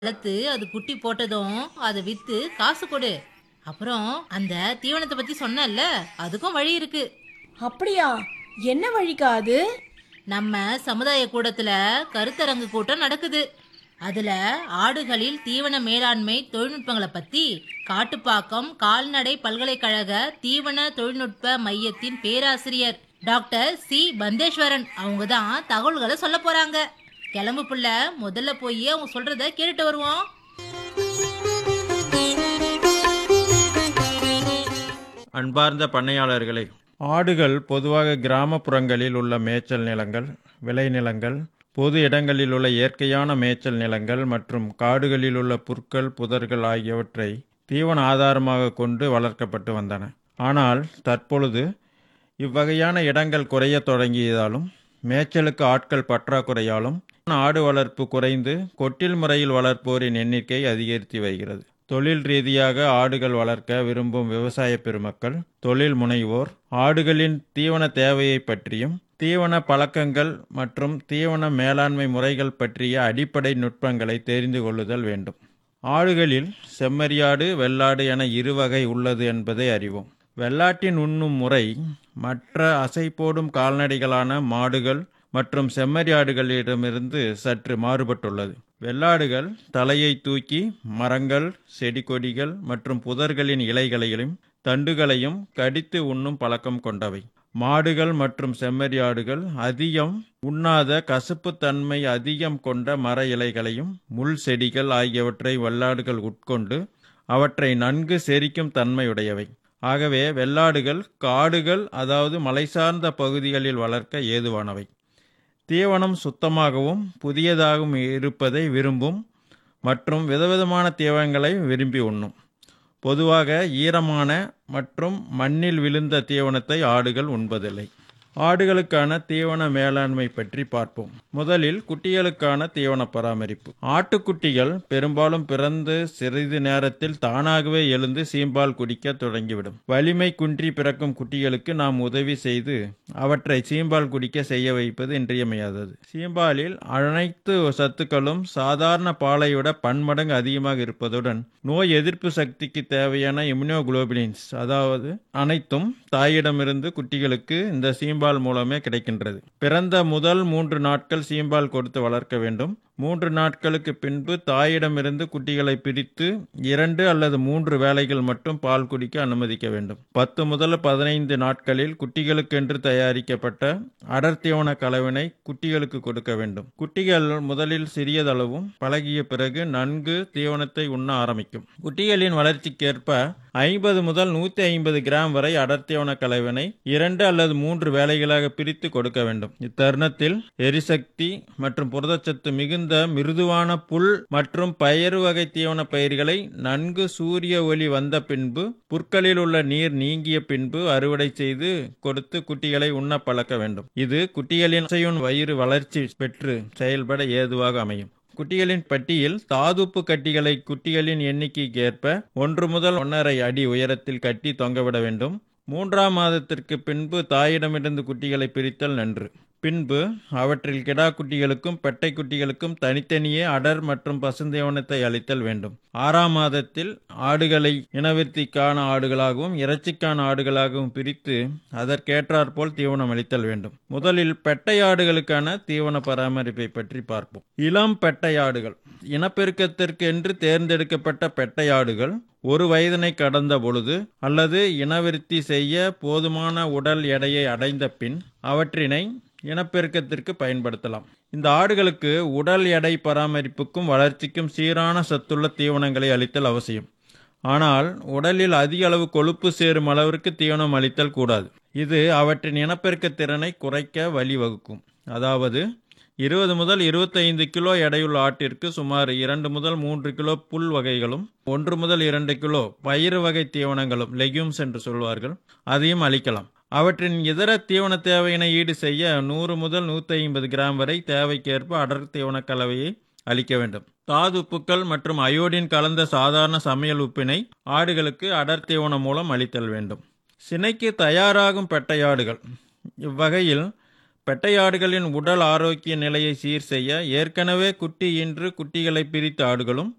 வளர்த்து அது குட்டி போட்டதும் அதை வித்து காசு கொடு அப்புறம் அந்த தீவனத்தை பத்தி சொன்னேன்ல அதுக்கும் வழி இருக்கு அப்படியா என்ன வழிக்கா அது நம்ம சமுதாய கூடத்துல கருத்தரங்கு கூட்டம் நடக்குது அதுல ஆடுகளில் தீவன மேலாண்மை தொழில்நுட்பங்களை பத்தி காட்டுப்பாக்கம் கால்நடை பல்கலைக்கழக தீவன தொழில்நுட்ப மையத்தின் பேராசிரியர் டாக்டர் சி பந்தேஸ்வரன் அவங்க தான் தகவல்களை சொல்ல போறாங்க கிளம்பு புள்ள முதல்ல போய் அவங்க சொல்றத கேட்டுட்டு வருவோம் அன்பார்ந்த பண்ணையாளர்களே ஆடுகள் பொதுவாக கிராமப்புறங்களில் உள்ள மேய்ச்சல் நிலங்கள் விளைநிலங்கள் பொது இடங்களில் உள்ள இயற்கையான மேய்ச்சல் நிலங்கள் மற்றும் காடுகளில் உள்ள புற்கள் புதர்கள் ஆகியவற்றை தீவன ஆதாரமாக கொண்டு வளர்க்கப்பட்டு வந்தன ஆனால் தற்பொழுது இவ்வகையான இடங்கள் குறையத் தொடங்கியதாலும் மேய்ச்சலுக்கு ஆட்கள் பற்றாக்குறையாலும் ஆடு வளர்ப்பு குறைந்து கொட்டில் முறையில் வளர்ப்போரின் எண்ணிக்கை அதிகரித்து வருகிறது தொழில் ரீதியாக ஆடுகள் வளர்க்க விரும்பும் விவசாய பெருமக்கள் தொழில் முனைவோர் ஆடுகளின் தீவன தேவையை பற்றியும் தீவன பழக்கங்கள் மற்றும் தீவன மேலாண்மை முறைகள் பற்றிய அடிப்படை நுட்பங்களை தெரிந்து கொள்ளுதல் வேண்டும் ஆடுகளில் செம்மறியாடு வெள்ளாடு என இரு வகை உள்ளது என்பதை அறிவோம் வெள்ளாட்டின் உண்ணும் முறை மற்ற அசை போடும் கால்நடைகளான மாடுகள் மற்றும் செம்மறியாடுகளிடமிருந்து சற்று மாறுபட்டுள்ளது வெள்ளாடுகள் தலையை தூக்கி மரங்கள் செடி கொடிகள் மற்றும் புதர்களின் இலைகளையும் தண்டுகளையும் கடித்து உண்ணும் பழக்கம் கொண்டவை மாடுகள் மற்றும் செம்மறியாடுகள் அதிகம் உண்ணாத கசப்புத்தன்மை அதிகம் கொண்ட மர இலைகளையும் முள் செடிகள் ஆகியவற்றை வெள்ளாடுகள் உட்கொண்டு அவற்றை நன்கு செரிக்கும் தன்மையுடையவை ஆகவே வெள்ளாடுகள் காடுகள் அதாவது மலை சார்ந்த பகுதிகளில் வளர்க்க ஏதுவானவை தீவனம் சுத்தமாகவும் புதியதாகவும் இருப்பதை விரும்பும் மற்றும் விதவிதமான தீவனங்களை விரும்பி உண்ணும் பொதுவாக ஈரமான மற்றும் மண்ணில் விழுந்த தீவனத்தை ஆடுகள் உண்பதில்லை ஆடுகளுக்கான தீவன மேலாண்மை பற்றி பார்ப்போம் முதலில் குட்டிகளுக்கான தீவன பராமரிப்பு ஆட்டுக்குட்டிகள் பெரும்பாலும் பிறந்து சிறிது நேரத்தில் தானாகவே எழுந்து சீம்பால் குடிக்க தொடங்கிவிடும் வலிமை குன்றி பிறக்கும் குட்டிகளுக்கு நாம் உதவி செய்து அவற்றை சீம்பால் குடிக்க செய்ய வைப்பது இன்றியமையாதது சீம்பாலில் அனைத்து சத்துக்களும் சாதாரண பாலை விட பன்மடங்கு அதிகமாக இருப்பதுடன் நோய் எதிர்ப்பு சக்திக்கு தேவையான இம்யூனோகுளோபிலின்ஸ் அதாவது அனைத்தும் தாயிடமிருந்து குட்டிகளுக்கு இந்த சீம்பால் மூலமே கிடைக்கின்றது பிறந்த முதல் மூன்று நாட்கள் சீம்பால் கொடுத்து வளர்க்க வேண்டும் மூன்று நாட்களுக்கு பின்பு தாயிடமிருந்து குட்டிகளை பிரித்து இரண்டு அல்லது மூன்று வேளைகள் மட்டும் பால் குடிக்க அனுமதிக்க வேண்டும் பத்து முதல் பதினைந்து நாட்களில் குட்டிகளுக்கென்று தயாரிக்கப்பட்ட அடர்த்தியான கலவினை குட்டிகளுக்கு கொடுக்க வேண்டும் குட்டிகள் முதலில் சிறியதளவும் பழகிய பிறகு நன்கு தீவனத்தை உண்ண ஆரம்பிக்கும் குட்டிகளின் வளர்ச்சிக்கேற்ப ஐம்பது முதல் நூற்றி ஐம்பது கிராம் வரை அடர்த்தியான கலவினை இரண்டு அல்லது மூன்று வேளைகளாக பிரித்து கொடுக்க வேண்டும் இத்தருணத்தில் எரிசக்தி மற்றும் புரதச்சத்து மிகுந்த மிருதுவான புல் மற்றும் பயறு வகை தீவன பயிர்களை நன்கு சூரிய ஒளி வந்த பின்பு புற்களில் உள்ள நீர் நீங்கிய பின்பு அறுவடை செய்து கொடுத்து குட்டிகளை உண்ண பழக்க வேண்டும் இது குட்டிகளின் அசையும் வயிறு வளர்ச்சி பெற்று செயல்பட ஏதுவாக அமையும் குட்டிகளின் பட்டியில் தாதுப்பு கட்டிகளை குட்டிகளின் எண்ணிக்கைக்கு ஏற்ப ஒன்று முதல் ஒன்றரை அடி உயரத்தில் கட்டி தொங்கவிட வேண்டும் மூன்றாம் மாதத்திற்கு பின்பு தாயிடமிருந்து குட்டிகளை பிரித்தல் நன்று பின்பு அவற்றில் கிடா குட்டிகளுக்கும் பெட்டை குட்டிகளுக்கும் தனித்தனியே அடர் மற்றும் பசுந்தேவனத்தை அளித்தல் வேண்டும் ஆறாம் மாதத்தில் ஆடுகளை இனவிருத்திக்கான ஆடுகளாகவும் இறைச்சிக்கான ஆடுகளாகவும் பிரித்து அதற்கேற்றாற்போல் தீவனம் அளித்தல் வேண்டும் முதலில் பெட்டை ஆடுகளுக்கான தீவன பராமரிப்பை பற்றி பார்ப்போம் இளம் பெட்டை ஆடுகள் இனப்பெருக்கத்திற்கு என்று தேர்ந்தெடுக்கப்பட்ட பெட்டை ஆடுகள் ஒரு வயதினை கடந்த பொழுது அல்லது இனவிருத்தி செய்ய போதுமான உடல் எடையை அடைந்த பின் அவற்றினை இனப்பெருக்கத்திற்கு பயன்படுத்தலாம் இந்த ஆடுகளுக்கு உடல் எடை பராமரிப்புக்கும் வளர்ச்சிக்கும் சீரான சத்துள்ள தீவனங்களை அளித்தல் அவசியம் ஆனால் உடலில் அதிக அளவு கொழுப்பு சேரும் அளவிற்கு தீவனம் அளித்தல் கூடாது இது அவற்றின் இனப்பெருக்க திறனை குறைக்க வழிவகுக்கும் அதாவது இருபது முதல் இருபத்தைந்து கிலோ எடையுள்ள ஆட்டிற்கு சுமார் இரண்டு முதல் மூன்று கிலோ புல் வகைகளும் ஒன்று முதல் இரண்டு கிலோ பயிறு வகை தீவனங்களும் லெக்யூம்ஸ் என்று சொல்வார்கள் அதையும் அளிக்கலாம் அவற்றின் இதர தீவன தேவையினை ஈடு செய்ய நூறு முதல் நூற்றி ஐம்பது கிராம் வரை தேவைக்கேற்ப அடர் தீவன கலவையை அளிக்க வேண்டும் தாது உப்புக்கள் மற்றும் அயோடின் கலந்த சாதாரண சமையல் உப்பினை ஆடுகளுக்கு அடர் தீவனம் மூலம் அளித்தல் வேண்டும் சினைக்கு தயாராகும் பெட்டையாடுகள் இவ்வகையில் பெட்டையாடுகளின் உடல் ஆரோக்கிய நிலையை சீர் செய்ய ஏற்கனவே குட்டி ஈன்று குட்டிகளை பிரித்த ஆடுகளும்